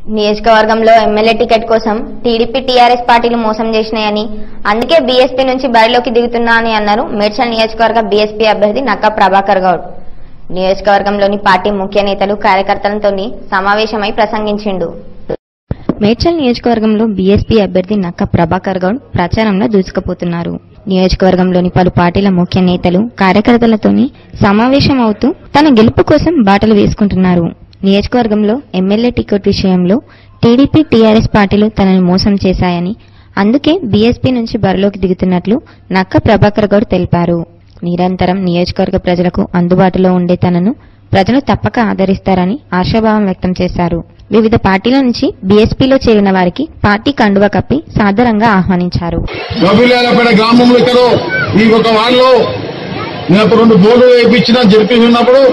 నియోజకవర్గంలో MLA ticket కోసం TDP TRS పార్టీలు మోసం చేసినాయని అందుకే బీఎస్పీ నుంచి బరిలోకి దిగుతున్నా అని అన్నారు మేడ్చల్ నియోజకవర్గ బీఎస్పీ అభ్యర్థి నక్కా ప్రభాకర్ గౌడ్ నియోజకవర్గంలోని పార్టీ ముఖ్య నేతలు కార్యకర్తలతో సమావేశమై ప్రసంగించిండు మేడ్చల్ నియోజకవర్గంలో బీఎస్పీ అభ్యర్థి నక్క ప్రభాకర్ గౌడ్ ప్రచారంలో దూసుకుపోతున్నారు నియోజకవర్గంలోని పలు పార్టీల ముఖ్య నేతలు కార్యకర్తలతోని సమావేశమవుతూ తన గెలుపు కోసం బాటలు వేసుకుంటున్నారు నియోజకవర్గంలో ఎమ్మెల్యే టికెట్ విషయంలో టీడీపీ టీఆర్ఎస్ పార్టీలు తనను మోసం చేశాయని అందుకే బీఎస్పీ నుంచి బరిలోకి దిగుతున్నట్లు నక్క ప్రభాకర్ గౌడ్ తెలిపారు నిరంతరం నియోజకవర్గ ప్రజలకు అందుబాటులో ఉండే తనను ప్రజలు తప్పక ఆదరిస్తారని ఆశాభావం వ్యక్తం చేశారు వివిధ పార్టీల నుంచి బీఎస్పీలో చేరిన వారికి పార్టీ కండువ కప్పి సాదరంగా ఆహ్వానించారు గబిలాలపేట గ్రామంలో ఇక్కడ ఈ ఒక వార్డులో నేను అప్పుడు రెండు బోర్డు వేయించిన జరిపి ఉన్నప్పుడు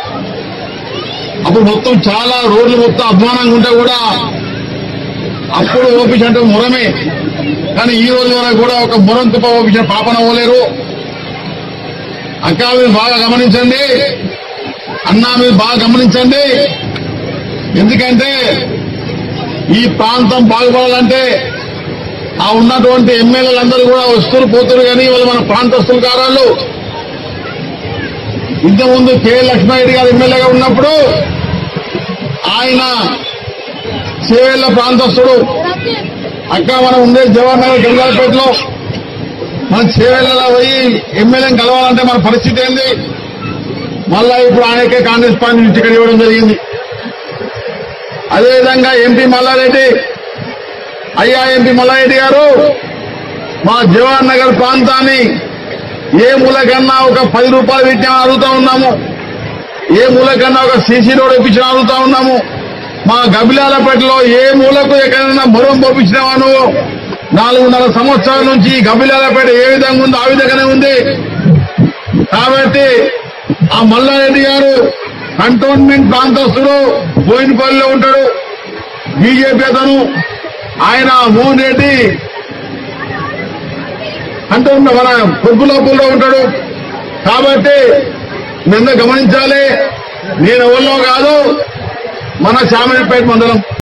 అప్పుడు మొత్తం చాలా రోడ్లు మొత్తం అధ్వానంగా ఉంటే కూడా అప్పుడు ఓపించినట్టు మొరమే కానీ ఈ రోజు వరకు కూడా ఒక మొరం తుప్ప ఓపించిన పాపన పోలేరు అక్క మీరు బాగా గమనించండి అన్నా మీరు బాగా గమనించండి ఎందుకంటే ఈ ప్రాంతం బాగుపడాలంటే ఆ ఉన్నటువంటి ఎమ్మెల్యేలందరూ కూడా వస్తువులు పోతురు కానీ వాళ్ళు మన ప్రాంతస్తులు కారాళ్ళు ఇంతకుముందు కె లక్ష్మారెడ్డి గారు ఎమ్మెల్యేగా ఉన్నప్పుడు ఆయన చేవేళ్ల ప్రాంతస్తుడు అక్క మనం ఉండే జవహర్ నగర్ గంగాలపేటలో మనం చేవేళ్లలో పోయి ఎమ్మెల్యేని కలవాలంటే మన పరిస్థితి ఏంది మళ్ళా ఇప్పుడు ఆయనకే కాంగ్రెస్ పార్టీ నుంచి ఇక్కడ ఇవ్వడం జరిగింది అదేవిధంగా ఎంపీ మల్లారెడ్డి అయ్యా ఎంపీ మల్లారెడ్డి గారు మా జవహర్ నగర్ ప్రాంతాన్ని ఏ మూలకన్నా ఒక పది రూపాయలు పెట్టినా అడుగుతా ఉన్నాము ఏ మూలకన్నా ఒక సీసీ రోడ్ ఇప్పించినా అడుగుతా ఉన్నాము మా గబిలాలపేటలో ఏ మూలకు ఎక్కడైనా మొరం పంపించినావా నువ్వు నాలుగున్నర సంవత్సరాల నుంచి ఈ గబిలాలపేట ఏ విధంగా ఉందో ఆ విధంగానే ఉంది కాబట్టి ఆ మల్లారెడ్డి గారు కంటోన్మెంట్ ప్రాంతస్తుడు బోయినపల్లిలో ఉంటాడు బీజేపీ అతను ఆయన మోహన్ రెడ్డి కంటోన్ మన పొద్దులోపుల్లో ఉంటాడు కాబట్టి నిన్న గమనించాలి నేను ఎవరిలో కాదు మన చామరిపేట మండలం